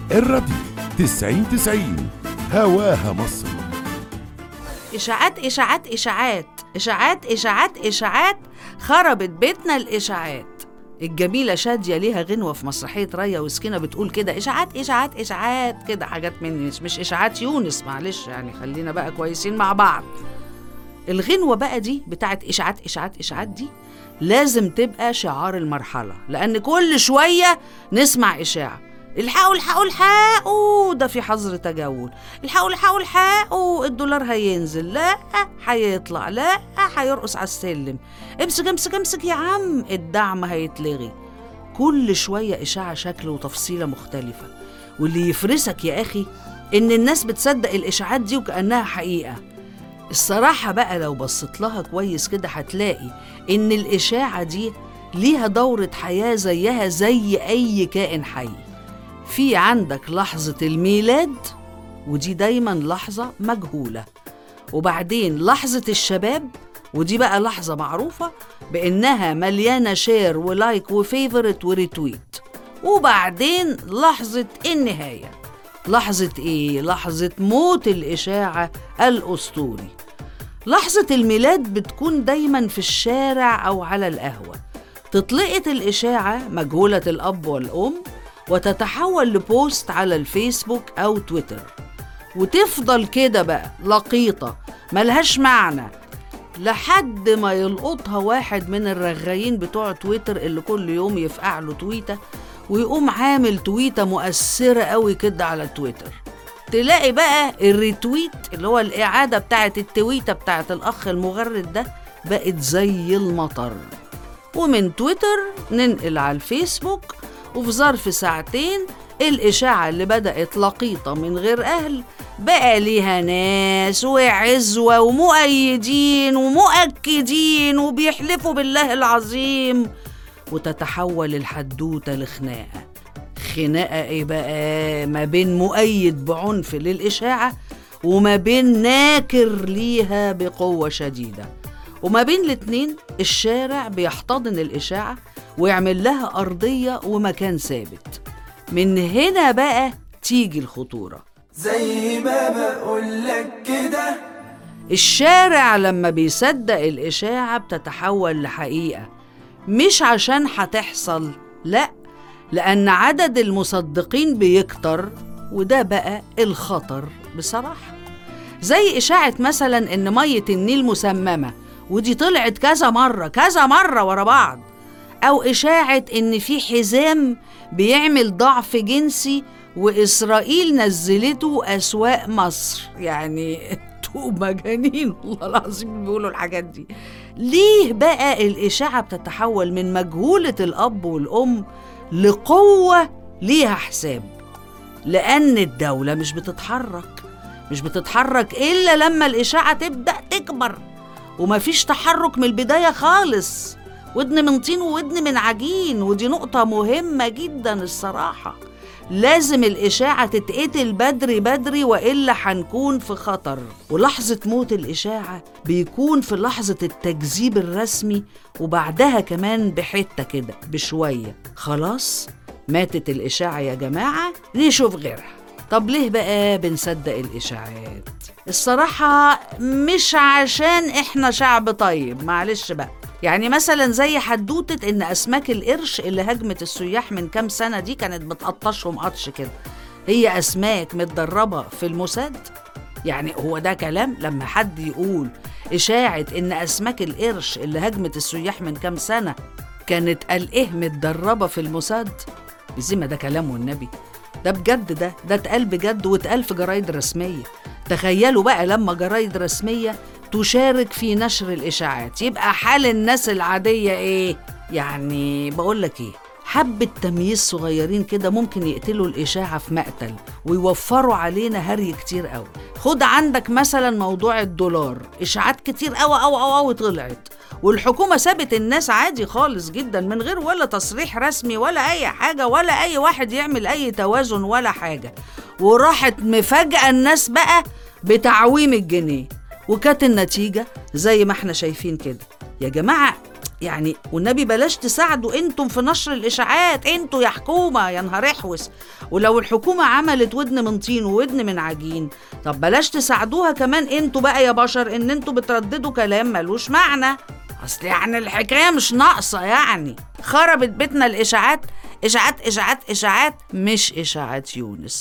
الراديو تسعين تسعين هواها مصر إشاعات إشاعات إشاعات إشاعات إشاعات إشاعات خربت بيتنا الإشاعات الجميلة شادية ليها غنوة في مسرحية ريا وسكينة بتقول كده إشاعات إشاعات إشاعات كده حاجات مني مش, مش إشاعات يونس معلش يعني خلينا بقى كويسين مع بعض الغنوة بقى دي بتاعت إشاعات إشاعات إشاعات دي لازم تبقى شعار المرحلة لأن كل شوية نسمع إشاعة الحقوا الحقوا الحقوا ده في حظر تجول الحقوا الحقوا الحقوا الدولار هينزل لا هيطلع لا هيرقص على السلم امسك امسك امسك يا عم الدعم هيتلغي كل شوية إشاعة شكل وتفصيلة مختلفة واللي يفرسك يا أخي إن الناس بتصدق الإشاعات دي وكأنها حقيقة الصراحة بقى لو بصيت لها كويس كده هتلاقي إن الإشاعة دي ليها دورة حياة زيها زي أي كائن حي في عندك لحظة الميلاد ودي دايما لحظة مجهولة وبعدين لحظة الشباب ودي بقى لحظة معروفة بإنها مليانة شير ولايك وفيفورت وريتويت وبعدين لحظة النهاية لحظة إيه؟ لحظة موت الإشاعة الأسطوري لحظة الميلاد بتكون دايما في الشارع أو على القهوة تطلقت الإشاعة مجهولة الأب والأم وتتحول لبوست على الفيسبوك أو تويتر وتفضل كده بقى لقيطة ملهاش معنى لحد ما يلقطها واحد من الرغايين بتوع تويتر اللي كل يوم يفقع له تويته ويقوم عامل تويته مؤثره قوي كده على تويتر تلاقي بقى الريتويت اللي هو الاعاده بتاعت التويته بتاعت الاخ المغرد ده بقت زي المطر ومن تويتر ننقل على الفيسبوك وفي ظرف ساعتين الإشاعة اللي بدأت لقيطة من غير أهل بقى ليها ناس وعزوة ومؤيدين ومؤكدين وبيحلفوا بالله العظيم وتتحول الحدوتة لخناقة خناقة إيه بقى ما بين مؤيد بعنف للإشاعة وما بين ناكر ليها بقوة شديدة وما بين الاتنين الشارع بيحتضن الإشاعة ويعمل لها أرضية ومكان ثابت من هنا بقى تيجي الخطورة زي ما بقولك كده الشارع لما بيصدق الإشاعة بتتحول لحقيقة مش عشان هتحصل لأ لأن عدد المصدقين بيكتر وده بقى الخطر بصراحة زي إشاعة مثلا إن مية النيل مسممة ودي طلعت كذا مرة كذا مرة ورا بعض أو إشاعة إن في حزام بيعمل ضعف جنسي وإسرائيل نزلته أسواق مصر يعني انتوا مجانين والله العظيم بيقولوا الحاجات دي ليه بقى الإشاعة بتتحول من مجهولة الأب والأم لقوة ليها حساب لأن الدولة مش بتتحرك مش بتتحرك إلا لما الإشاعة تبدأ تكبر ومفيش تحرك من البداية خالص ودن من طين وودن من عجين ودي نقطة مهمة جدا الصراحة لازم الإشاعة تتقتل بدري بدري وإلا هنكون في خطر ولحظة موت الإشاعة بيكون في لحظة التكذيب الرسمي وبعدها كمان بحتة كده بشوية خلاص ماتت الإشاعة يا جماعة نشوف غيرها طب ليه بقى بنصدق الإشاعات؟ الصراحة مش عشان إحنا شعب طيب معلش بقى يعني مثلا زي حدوتة إن أسماك القرش اللي هجمت السياح من كام سنة دي كانت بتقطشهم قطش كده هي أسماك متدربة في الموساد يعني هو ده كلام لما حد يقول إشاعة إن أسماك القرش اللي هجمت السياح من كام سنة كانت قال إيه متدربة في الموساد زي ما ده كلام والنبي ده بجد ده ده اتقال بجد واتقال في جرايد رسمية تخيلوا بقى لما جرايد رسمية تشارك في نشر الإشاعات يبقى حال الناس العادية إيه؟ يعني بقولك إيه حبة تمييز صغيرين كده ممكن يقتلوا الإشاعة في مقتل ويوفروا علينا هري كتير قوي خد عندك مثلا موضوع الدولار إشاعات كتير قوي قوي قوي قوي طلعت والحكومة سابت الناس عادي خالص جدا من غير ولا تصريح رسمي ولا أي حاجة ولا أي واحد يعمل أي توازن ولا حاجة وراحت مفاجأة الناس بقى بتعويم الجنيه وكانت النتيجة زي ما احنا شايفين كده يا جماعة يعني والنبي بلاش تساعدوا انتم في نشر الاشاعات انتوا يا حكومه يا نهار احوس ولو الحكومه عملت ودن من طين وودن من عجين طب بلاش تساعدوها كمان انتوا بقى يا بشر ان انتوا بترددوا كلام ملوش معنى اصل يعني الحكايه مش ناقصه يعني خربت بيتنا الاشاعات اشاعات اشاعات اشاعات مش اشاعات يونس